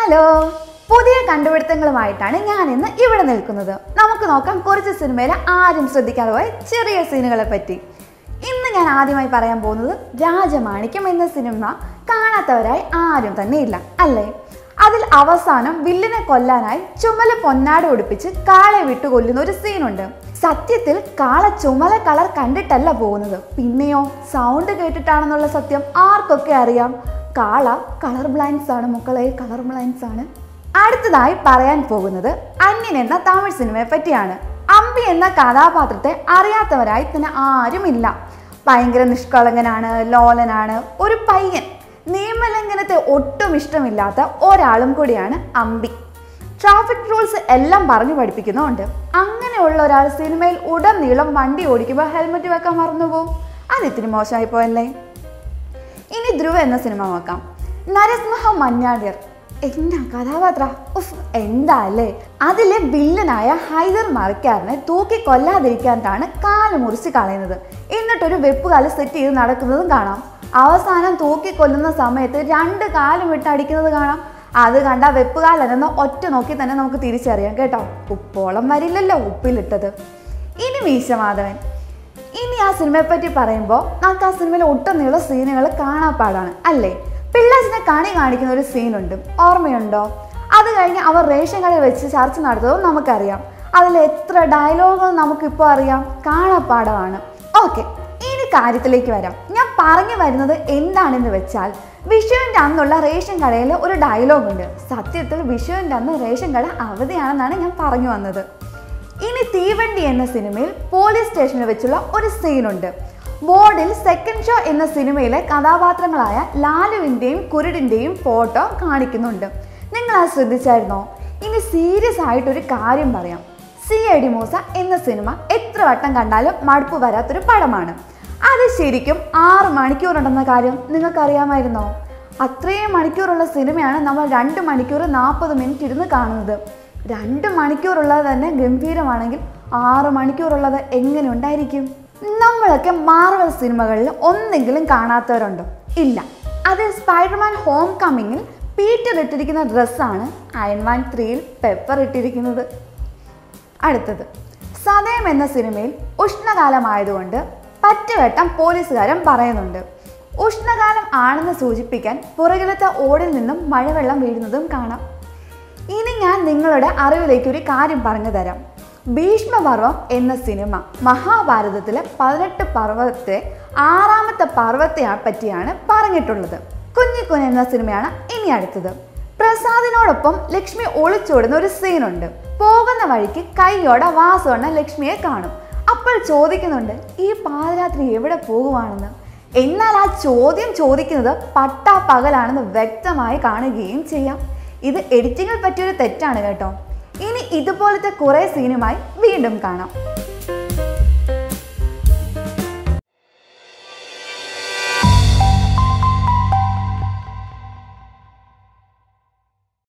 hello പുതിയ കണ്ടുപിടുത്തങ്ങളുമായിട്ടാണ് ഞാൻ ഇന്ന് ഇവിടെ നിൽക്കുന്നത് നമുക്ക് നോക്കാം കുറച്ച് സിനിമയിലെ ആരും ശ്രദ്ധിക്കാതെ പോയ ചെറിയ സീനുകളെ പറ്റി ഇന്ന് ഞാൻ ആദ്യമായി പറയാൻ പോകുന്നത് രാജമാണിക്യം എന്ന സിനിമ കാണാത്തവരായി ആരും തന്നെ ഇല്ല അല്ലേ അതിൽ അവസാനം വില്ലിനെ കൊല്ലാനായി ചുമല പൊന്നാട് ഉടുപ്പിച്ച് കാളെ വിട്ടു കൊല്ലുന്ന ഒരു സീനുണ്ട് സത്യത്തിൽ കാള ചുമല കളർ കണ്ടിട്ടല്ല പോകുന്നത് പിന്നെയോ സൗണ്ട് കേട്ടിട്ടാണെന്നുള്ള സത്യം ആർക്കൊക്കെ അറിയാം കാള കളർ ബ്ലൈൻഡ്സ് ആണ് മക്കളെ കളർ ബ്ലൈൻഡ്സ് ആണ് അടുത്തതായി പറയാൻ പോകുന്നത് അന്യൻ എന്ന തമിഴ് സിനിമയെ പറ്റിയാണ് അമ്പി എന്ന കഥാപാത്രത്തെ അറിയാത്തവരായി തന്നെ ആരുമില്ല ഭയങ്കര നിഷ്കളങ്കനാണ് ലോലനാണ് ഒരു പയ്യൻ നിയമലംഘനത്തെ ഒട്ടും ഇഷ്ടമില്ലാത്ത ഒരാളും കൂടിയാണ് അമ്പി ട്രാഫിക് റൂൾസ് എല്ലാം പറഞ്ഞു പഠിപ്പിക്കുന്നുണ്ട് അങ്ങനെയുള്ള ഒരാൾ സിനിമയിൽ ഉടനീളം വണ്ടി ഓടിക്കുമ്പോൾ ഹെൽമെറ്റ് വെക്കാൻ മറന്നുപോകും അത് ഇത്തിരി മോശമായി പോയല്ലേ ഇനി ധ്രുവ എന്ന സിനിമ നോക്കാം നരസിംഹ മഞ്ഞാടിയർ എന്നാ കഥാപാത്ര ഉഫ് എന്താ അല്ലേ അതിലെ വില്ലനായ ഹൈദർ മറിക്കാരനെ തൂക്കി കൊല്ലാതിരിക്കാനാണ് കാല് മുറിച്ച് കളയുന്നത് എന്നിട്ടൊരു വെപ്പുകാല് സെറ്റ് ചെയ്ത് നടക്കുന്നതും കാണാം അവസാനം തൂക്കി കൊല്ലുന്ന സമയത്ത് രണ്ട് കാലും ഇട്ട് അടിക്കുന്നത് കാണാം അത് കണ്ട വെപ്പുകാലെന്ന് ഒറ്റ നോക്കി തന്നെ നമുക്ക് തിരിച്ചറിയാം കേട്ടോ ഉപ്പോളം വരില്ലല്ലോ ഉപ്പിലിട്ടത് ഇനി മീശമാധവൻ ഇനി ആ സിനിമയെ പറ്റി പറയുമ്പോൾ നമുക്ക് ആ സിനിമയിലെ ഒട്ടുനീള സീനുകൾ കാണാപ്പാടാണ് അല്ലേ പിള്ളേസിനെ കണി കാണിക്കുന്ന ഒരു സീനുണ്ട് ഓർമ്മയുണ്ടോ അത് കഴിഞ്ഞ് അവർ റേഷൻ കടയിൽ വെച്ച് ചർച്ച നടത്തുന്നതും നമുക്കറിയാം അതിൽ എത്ര ഡയലോഗുകൾ നമുക്കിപ്പോൾ അറിയാം കാണാപ്പാടമാണ് ഓക്കെ ഇനി കാര്യത്തിലേക്ക് വരാം ഞാൻ പറഞ്ഞു വരുന്നത് എന്താണെന്ന് വെച്ചാൽ വിഷുവിൻ്റെ അന്നുള്ള റേഷൻ കടയിൽ ഒരു ഡയലോഗ് ഉണ്ട് സത്യത്തിൽ വിഷുവിൻ്റെ അന്ന് റേഷൻ കട അവധിയാണെന്നാണ് ഞാൻ പറഞ്ഞു വന്നത് ഇനി തീവണ്ടി എന്ന സിനിമയിൽ പോലീസ് സ്റ്റേഷനിൽ വെച്ചുള്ള ഒരു സീനുണ്ട് ബോർഡിൽ സെക്കൻഡ് ഷോ എന്ന സിനിമയിലെ കഥാപാത്രങ്ങളായ ലാലുവിൻ്റെയും കുരുടിൻ്റെയും ഫോട്ടോ കാണിക്കുന്നുണ്ട് നിങ്ങൾ അത് ശ്രദ്ധിച്ചായിരുന്നോ ഇനി സീരിയസ് ആയിട്ടൊരു കാര്യം പറയാം സി ഐ ഡി മൂസ എന്ന സിനിമ എത്ര വട്ടം കണ്ടാലും മടുപ്പ് വരാത്തൊരു പടമാണ് അത് ശരിക്കും ആറ് മണിക്കൂറുണ്ടെന്ന കാര്യം നിങ്ങൾക്കറിയാമായിരുന്നോ അത്രയും മണിക്കൂറുള്ള സിനിമയാണ് നമ്മൾ രണ്ട് മണിക്കൂർ നാൽപ്പത് മിനിറ്റ് ഇരുന്ന് കാണുന്നത് രണ്ട് മണിക്കൂറുള്ളത് തന്നെ ഗംഭീരമാണെങ്കിൽ ആറ് മണിക്കൂറുള്ളത് എങ്ങനെ ഉണ്ടായിരിക്കും നമ്മളൊക്കെ മാർവൽ സിനിമകളിൽ ഒന്നെങ്കിലും കാണാത്തവരുണ്ടോ ഇല്ല അതിൽ സ്പൈഡർമാൻ ഹോം കമ്മിങ്ങിൽ പീറ്റർ ഇട്ടിരിക്കുന്ന ഡ്രസ്സാണ് അയൺമാൻ ത്രീയിൽ പെപ്പർ ഇട്ടിരിക്കുന്നത് അടുത്തത് സതയം എന്ന സിനിമയിൽ ഉഷ്ണകാലമായതുകൊണ്ട് പറ്റുവട്ടം പോലീസുകാരൻ പറയുന്നുണ്ട് ഉഷ്ണകാലം ആണെന്ന് സൂചിപ്പിക്കാൻ പുറകിലത്തെ ഓടിൽ നിന്നും മഴവെള്ളം വീഴുന്നതും കാണാം ഇനി ഞാൻ നിങ്ങളുടെ അറിവിലേക്ക് ഒരു കാര്യം പറഞ്ഞു തരാം ഭീഷ്മപർവം എന്ന സിനിമ മഹാഭാരതത്തിലെ പതിനെട്ട് പർവ്വത്തെ ആറാമത്തെ പർവ്വത്തെ പറ്റിയാണ് പറഞ്ഞിട്ടുള്ളത് കുഞ്ഞിക്കുഞ്ഞ് എന്ന സിനിമയാണ് ഇനി അടുത്തത് പ്രസാദിനോടൊപ്പം ലക്ഷ്മി ഒളിച്ചോടുന്ന ഒരു സീനുണ്ട് പോകുന്ന വഴിക്ക് കൈയോടെ വാസവണ്ണ ലക്ഷ്മിയെ കാണും അപ്പോൾ ചോദിക്കുന്നുണ്ട് ഈ പാതിരാത്രി എവിടെ പോകുവാണെന്ന് എന്നാൽ ആ ചോദ്യം ചോദിക്കുന്നത് പട്ടാ പകലാണെന്ന് വ്യക്തമായി കാണുകയും ചെയ്യാം ഇത് എഡിറ്റിങ്ങിൽ പറ്റിയൊരു തെറ്റാണ് കേട്ടോ ഇനി ഇതുപോലത്തെ കുറേ സീനുമായി വീണ്ടും കാണാം